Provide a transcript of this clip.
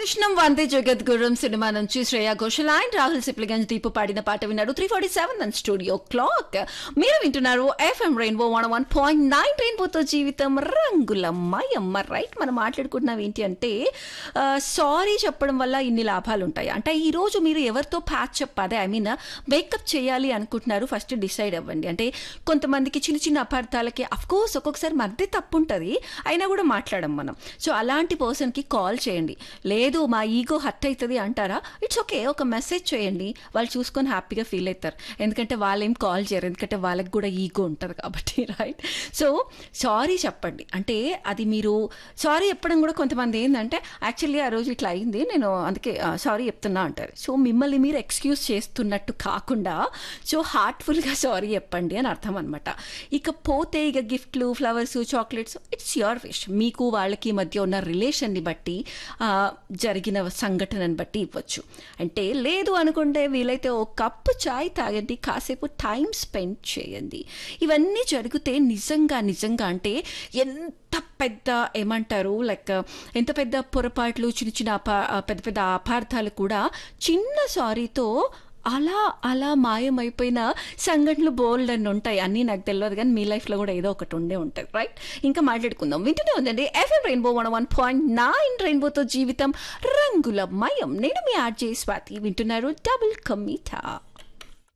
కృష్ణం వందే Jagadgurum cinema నుంచి Shreya Ghoshal and Rahul Sipligunj Deepu పాడిన పాట విన్నారు three forty seven and studio clock మీరు వింటున్నారు FM rainbow one one point nine రెయిన్బోతో జీవితం రంగులమ్మాయమ్మ రైట్ మనం మాట్లాడుకుంటున్నాం ఏంటి అంటే సారీ చెప్పడం వల్ల ఇన్ని లాభాలు ఉంటాయి అంటే ఈ రోజు మీరు ఎవరితో ప్యాచ్ చెప్పాదే ఐ మీన్ మేకప్ చేయాలి అనుకుంటున్నారు ఫస్ట్ డిసైడ్ అవ్వండి అంటే కొంతమందికి చిన్న చిన్న అపార్థాలకి అఫ్ కోర్స్ ఒక్కొక్కసారి మధ్య తప్పు ఉంటుంది అయినా కూడా మాట్లాడం మనం సో అలాంటి పర్సన్కి కాల్ చేయండి లేదు మా ఈగో హర్ట్ అవుతుంది అంటారా ఇట్స్ ఓకే ఒక మెసేజ్ చేయండి వాళ్ళు చూసుకొని హ్యాపీగా ఫీల్ అవుతారు ఎందుకంటే వాళ్ళేం కాల్ చేయరు ఎందుకంటే వాళ్ళకి కూడా ఈగో ఉంటుంది కాబట్టి రైట్ సో సారీ చెప్పండి అంటే అది మీరు సారీ చెప్పడం కూడా కొంతమంది ఏంటంటే యాక్చువల్లీ ఆ రోజు ఇట్లా అయింది నేను అందుకే సారీ చెప్తున్నా అంటారు సో మిమ్మల్ని మీరు ఎక్స్క్యూజ్ చేస్తున్నట్టు కాకుండా సో హార్ట్ఫుల్గా సారీ చెప్పండి అని అర్థం అనమాట ఇక పోతే ఇక గిఫ్ట్లు flowers chocolates it's your wish మీకు వాళ్ళకి మధ్య ఉన్న రిలేషన్ని బట్టి ఆ, జరిగిన సంఘటనని బట్టి ఇవ్వచ్చు అంటే లేదు అనుకుంటే వీలైతే ఓ కప్పు చాయ్ తాగండి కాసేపు టైం స్పెండ్ చేయండి ఇవన్నీ జరిగితే నిజంగా నిజంగా అంటే ఎంత పెద్ద ఏమంటారు లైక్ ఎంత పెద్ద పొరపాట్లు చిన్న చిన్న అపా పెద్ద పెద్ద అపార్థాలు కూడా చిన్న సారీతో అలా అలా మాయమైపోయిన సంఘటనలు బోల్డ్ అని ఉంటాయి అన్నీ నాకు తెలియదు కానీ మీ లైఫ్లో కూడా ఏదో ఒకటి ఉండే ఉంటుంది రైట్ ఇంకా మాట్లాడుకుందాం వింటూనే ఉందండి FM rainbow one one point nine రెయిన్బోతో జీవితం రంగుల మయం నేను మీ ఆర్జే స్వాతి వింటున్నారు డబుల్ కమీఠా